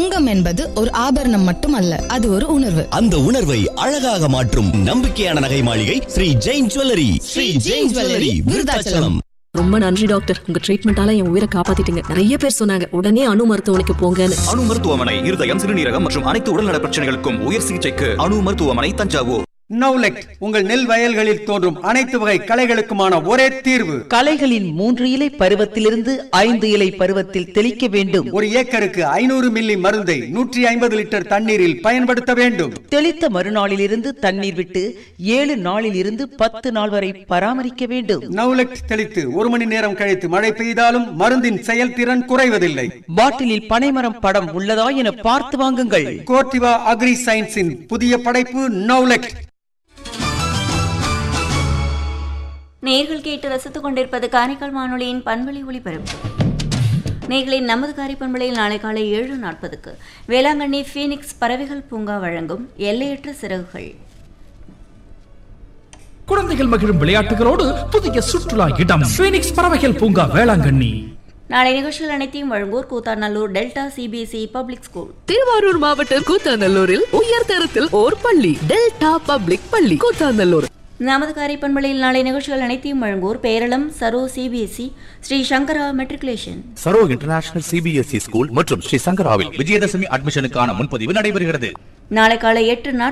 தங்கம் என்பது ஒரு ஆபரணம் மட்டுமல்ல அது ஒரு உணர்வு அந்த உணர்வை அழகாக மாற்றும் நம்பிக்கையான நகை மாளிகை ஸ்ரீ ஜெயின் ஜுவல்லரி ஸ்ரீ ஜெயின் ஜுவல்லரி விருதாச்சலம் ரொம்ப நன்றி டாக்டர் உங்க ட்ரீட்மெண்டால என் உயிரை காப்பாத்திட்டீங்க நிறைய பேர் சொன்னாங்க உடனே அணு மருத்துவமனைக்கு போங்கன்னு அணு மருத்துவமனை இருதயம் சிறுநீரகம் மற்றும் அனைத்து உடல்நல பிரச்சனைகளுக்கும் உயர் சிகிச்சைக்கு அணு மருத்துவமனை தஞ்சாவூர் நவுலெக்ட் உங்கள் நெல் வயல்களில் தோன்றும் அனைத்து வகை களைகளுக்குமான ஒரே தீர்வு களைகளின் மூன்று இலை பருவத்திலிருந்து ஐந்து இலை பருவத்தில் தெளிக்க வேண்டும் ஒரு ஏக்கருக்கு ஐநூறு மில்லி மருந்தை நூற்றி ஐம்பது லிட்டர் தண்ணீரில் பயன்படுத்த வேண்டும் தெளித்த மறுநாளிலிருந்து தண்ணீர் விட்டு ஏழு நாளில் இருந்து பத்து நாள் வரை பராமரிக்க வேண்டும் நவுலெக்ட் தெளித்து ஒரு மணி நேரம் கழித்து மழை பெய்தாலும் மருந்தின் செயல்திறன் குறைவதில்லை பாட்டிலில் பனைமரம் படம் உள்ளதா என பார்த்து வாங்குங்கள் கோர்டிவா அக்ரி சயின்ஸின் புதிய படைப்பு நவுலெக்ட் நேர்கள் கேட்டு ரசித்துக் கொண்டிருப்பது காரைக்கால் வானொலியின் பண்பலை ஒளிபரப்பு நேர்களின் நமது காரை பண்பலையில் நாளை காலை ஏழு நாற்பதுக்கு வேளாங்கண்ணி ஃபீனிக்ஸ் பறவைகள் பூங்கா வழங்கும் எல்லையற்ற சிறகுகள் குழந்தைகள் மகிழும் விளையாட்டுகளோடு புதிய சுற்றுலா இடம் பீனிக்ஸ் பறவைகள் பூங்கா வேளாங்கண்ணி நாளை நிகழ்ச்சிகள் அனைத்தையும் வழங்குவோர் Koothanallur delta CBSE public school Thiruvarur மாவட்டம் கூத்தாநல்லூரில் உயர் தரத்தில் ஓர் பள்ளி டெல்டா பப்ளிக் பள்ளி கூத்தாநல்லூர் நமது காரை பண்பலையில் நாளை நிகழ்ச்சிகள் அனைத்தையும் வழங்குவோர் Peralam Saro CBSE Sri Sankara matriculation Saro international CBSE school மற்றும் ஸ்ரீ சங்கராவில் விஜயதசமி அட்மிஷனுக்கான முன்பதிவு நடைபெறுகிறது நாளை காலை எட்டு